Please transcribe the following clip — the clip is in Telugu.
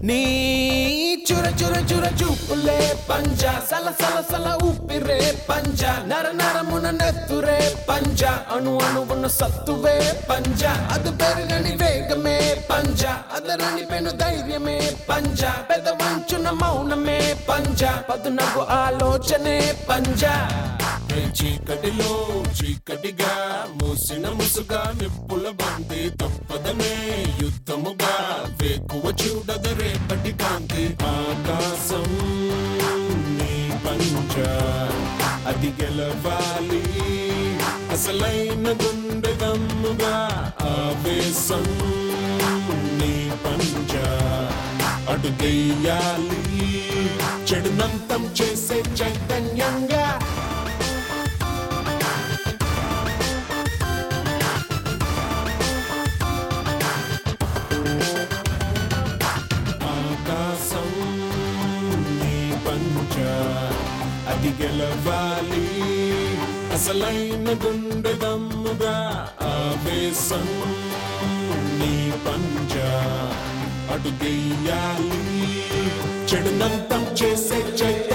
నీ చుర చుర చుర చూపులే పంజ సల సల సల ఊపిరే పంజ నర నరమున నెత్తురే పంజ అణు అణువున సత్తువే పంజ అది పెరగని వేగమే పంజ అదరని పెను ధైర్యమే పంజ పెద వంచున మౌనమే పంజ పదునగు ఆలోచనే పంజ ఏ చీకటిలో చీకటిగా మూసిన ముసుగా నిప్పుల బంది తప్పదనే యుద్ధముగా వేకువ చూడద రేపటి కాంతి ఆకాశం నీ పంచ అది గెలవాలి అసలైన గుండె దమ్ముగా ఆవేశం నీ పంచ అడుగెయ్యాలి చెడునంతం చేసే చైతన్యంగా ఆకాశం నీ పంచ అది గెలవాలి అసలైన గుండె దమ్ముగా ఆవేశం నీ పంచ అడుగెయ్యాలి చెడునంతం చేసే చైతన్యం